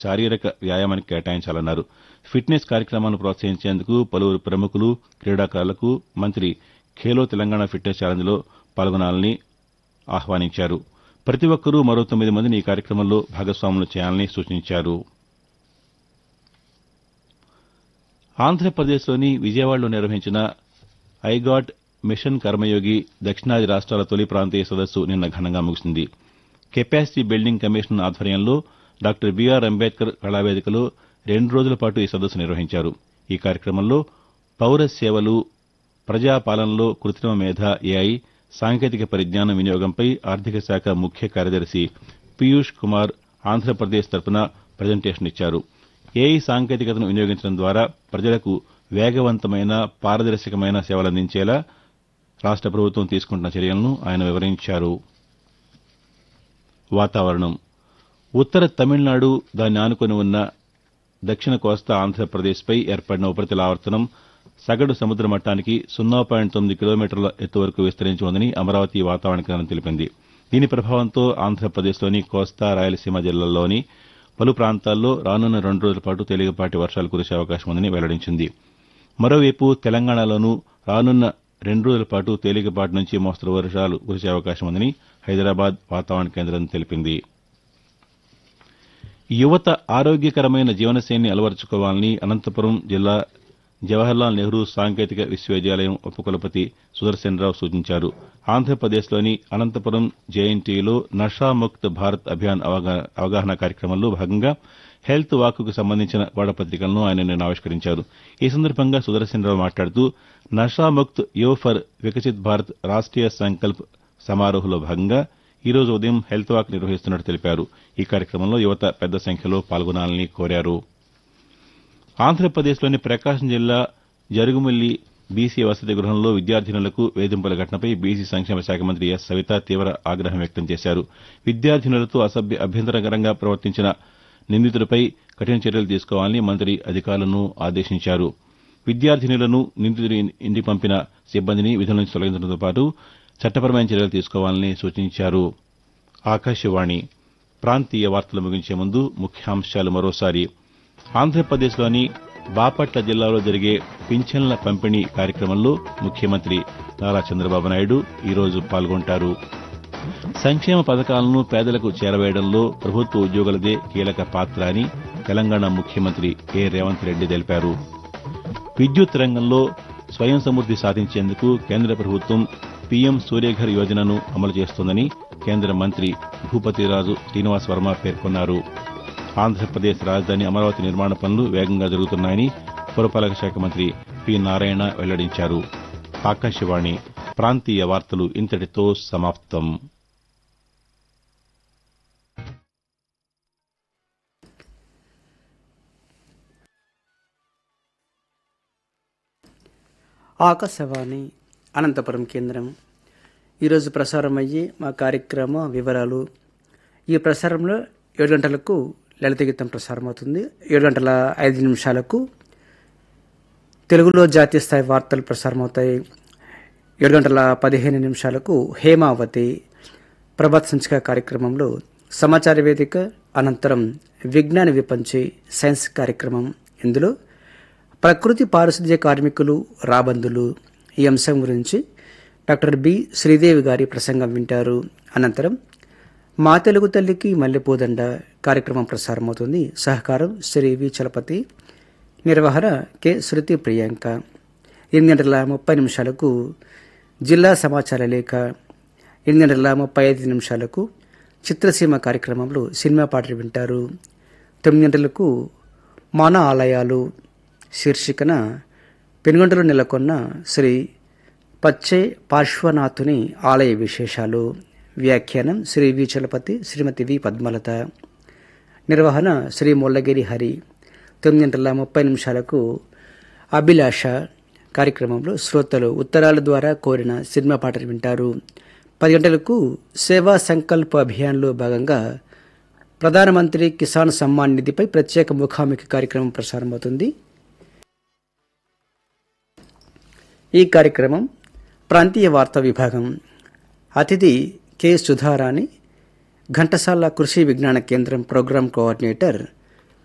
శారీరక వ్యాయామానికి కేటాయించాలన్నారు ఫిట్నెస్ కార్యక్రమాలను ప్రోత్సహించేందుకు పలువురు ప్రముఖులు క్రీడాకారులకు మంత్రి ఖేలో తెలంగాణ ఫిట్నెస్ ఛాలెంజ్లో పాల్గొనాలని ఆహ్వానించారు ప్రతి ఒక్కరూ మరో తొమ్మిది మందిని ఈ కార్యక్రమంలో భాగస్వాములు చేయాలని సూచించారు ఆంధ్రప్రదేశ్లోని విజయవాడలో నిర్వహించిన ఐగాట్ మిషన్ కర్మయోగి దక్షిణాది రాష్ట్రాల తొలి ప్రాంతీయ సదస్సు నిన్న ఘనంగా ముగిసింది కెపాసిటీ బిల్డింగ్ కమిషన్ ఆధ్వర్యంలో డాక్టర్ బీఆర్ అంబేద్కర్ కళావేదికలో రెండు రోజుల పాటు ఈ సదస్సు నిర్వహించారు ఈ కార్యక్రమంలో పౌర సేవలు ప్రజాపాలనలో కృత్రిమ మేధ ఏఐ సాంకేతిక పరిజ్ఞానం వినియోగంపై ఆర్థిక శాఖ ముఖ్య కార్యదర్శి పీయూష్ కుమార్ ఆంధ్రప్రదేశ్ తరపున ప్రజెంటేషన్ ఇచ్చారు ఏఐ సాంకేతికతను వినియోగించడం ద్వారా ప్రజలకు వేగవంతమైన పారదర్శకమైన సేవలందించేలా రాష్ట ప్రభుత్వం తీసుకుంటున్న చర్యలను ఆయన వివరించారు వాతావరణం ఉత్తర తమిళనాడు దాన్ని ఆనుకుని ఉన్న దక్షిణ కోస్తా ఆంధ్రప్రదేశ్పై ఏర్పడిన ఉపరితల ఆవర్తనం సగటు సముద్ర మట్టానికి సున్నా పాయింట్ తొమ్మిది కిలోమీటర్ల ఎత్తు వరకు విస్తరించి ఉందని అమరావతి వాతావరణ కేంద్రం తెలిపింది దీని ప్రభావంతో ఆంధ్రప్రదేశ్లోని కోస్తా రాయలసీమ జిల్లాల్లోని పలు ప్రాంతాల్లో రానున్న రెండు రోజుల పాటు తేలికపాటి వర్షాలు కురిసే అవకాశం ఉందని వెల్లడించింది మరోవైపు తెలంగాణలోనూ రానున్న రెండు రోజుల పాటు తేలికపాటి నుంచి మోస్తరు వర్షాలు కురిసే అవకాశం ఉందని హైదరాబాద్ వాతావరణ కేంద్రం తెలిపింది యువత ఆరోగ్యకరమైన జీవనశైలిని అలవరుచుకోవాలని అనంతపురం జిల్లా జవహర్లాల్ నెహ్రూ సాంకేతిక విశ్వవిద్యాలయం ఉపకులపతి సుదర్శన్రావు సూచించారు ఆంధ్రప్రదేశ్లోని అనంతపురం జేఎన్టీయూలో నషాముక్త్ భారత్ అభియాన్ అవగాహన కార్యక్రమంలో భాగంగా హెల్త్ వాక్కు సంబంధించిన గోడపత్రికలను ఆయన నిన్న ఆవిష్కరించారు ఈ సందర్భంగా సుదర్శన్రావు మాట్లాడుతూ నషాముక్త్ యో ఫర్ వికసిత్ భారత్ రాష్ట్రీయ సంకల్ప్ సమారోహ్లో భాగంగా ఈ రోజు ఉదయం హెల్త్ వాక్ నిర్వహిస్తున్నట్టు తెలిపారు ఈ కార్యక్రమంలో యువత పెద్ద సంఖ్యలో పాల్గొనాలని కోరారు ఆంధ్రప్రదేశ్లోని ప్రకాశం జిల్లా జరుగుమల్లి బీసీ వసతి గృహంలో విద్యార్థినులకు వేధింపుల ఘటనపై బీసీ సంక్షేమ శాఖ మంత్రి ఎస్ సవిత తీవ్ర ఆగ్రహం వ్యక్తం చేశారు విద్యార్థినులతో అసభ్య అభ్యంతరకరంగా ప్రవర్తించిన నిందితుడిపై కఠిన చర్యలు తీసుకోవాలని మంత్రి అధికారులను ఆదేశించారు విద్యార్థినులను నిందితుడి ఇంటికి పంపిన సిబ్బందిని విధుల నుంచి తొలగించడంతో పాటు చట్టపరమైన చర్యలు తీసుకోవాలని సూచించారు ఆకాశవాణి ప్రాంతీయ వార్తలు ముగించే ముందు ముఖ్యాంశాలు మరోసారి ఆంధ్రప్రదేశ్లోని బాపట్ల జిల్లాలో జరిగే పింఛన్ల పంపిణీ కార్యక్రమంలో ముఖ్యమంత్రి నారా చంద్రబాబు నాయుడు ఈరోజు పాల్గొంటారు సంక్షేమ పథకాలను పేదలకు చేరవేయడంలో ప్రభుత్వ ఉద్యోగులదే కీలక పాత్ర అని తెలంగాణ ముఖ్యమంత్రి ఏ రేవంత్ రెడ్డి తెలిపారు విద్యుత్ రంగంలో స్వయం సమృద్ది సాధించేందుకు కేంద్ర ప్రభుత్వం పీఎం సూర్యఘర్ యోజనను అమలు చేస్తోందని కేంద్ర మంత్రి భూపతిరాజు శ్రీనివాస్ వర్మ పేర్కొన్నారు ఆంధ్రప్రదేశ్ రాజధాని అమరావతి నిర్మాణ పనులు వేగంగా జరుగుతున్నాయని పురపాలక శాఖ మంత్రి పి నారాయణ వెల్లడించారు ఆకాశవాణి ప్రాంతీయ వార్తలు ఇంతటితో సమాప్తం ఆకాశవాణి అనంతపురం కేంద్రం ఈరోజు ప్రసారం అయ్యే మా కార్యక్రమ వివరాలు ఈ ప్రసారంలో ఏడు గంటలకు లలిత గీతం ప్రసారం అవుతుంది ఏడు గంటల ఐదు నిమిషాలకు తెలుగులో జాతీయ స్థాయి వార్తలు ప్రసారం అవుతాయి ఏడు గంటల పదిహేను నిమిషాలకు హేమావతి ప్రభాత్ సంచిక కార్యక్రమంలో సమాచార వేదిక అనంతరం విజ్ఞాన విపంచి సైన్స్ కార్యక్రమం ఇందులో ప్రకృతి పారిశుద్ధ్య కార్మికులు రాబందులు ఈ అంశం గురించి డాక్టర్ బి శ్రీదేవి గారి ప్రసంగం వింటారు అనంతరం మా తెలుగు తల్లికి మల్లెపూదండ కార్యక్రమం ప్రసారమవుతుంది సహకారం శ్రీ వి చలపతి నిర్వహణ కె శృతి ప్రియాంక ఎనిమిది గంటల ముప్పై నిమిషాలకు జిల్లా సమాచార లేఖ ఎనిమిది గంటల ముప్పై ఐదు నిమిషాలకు చిత్రసీమ కార్యక్రమంలో సినిమా పాటలు వింటారు తొమ్మిది గంటలకు మన ఆలయాలు శీర్షికన పెనుగొండలో నెలకొన్న శ్రీ పచ్చే పార్శ్వనాథుని ఆలయ విశేషాలు వ్యాఖ్యానం శ్రీ వి చలపతి శ్రీమతి వి పద్మలత నిర్వహణ శ్రీ ముల్లగిరి హరి తొమ్మిది గంటల ముప్పై నిమిషాలకు అభిలాష కార్యక్రమంలో శ్రోతలు ఉత్తరాల ద్వారా కోరిన సినిమా పాటలు వింటారు పది గంటలకు సేవా సంకల్ప అభియాన్లో భాగంగా ప్రధానమంత్రి కిసాన్ సమ్మాన్ నిధిపై ప్రత్యేక ముఖాముఖి కార్యక్రమం ప్రసారమవుతుంది ఈ కార్యక్రమం ప్రాంతీయ వార్తా విభాగం అతిథి కె సుధారాణి ఘంటసాల కృషి విజ్ఞాన కేంద్రం ప్రోగ్రాం కోఆర్డినేటర్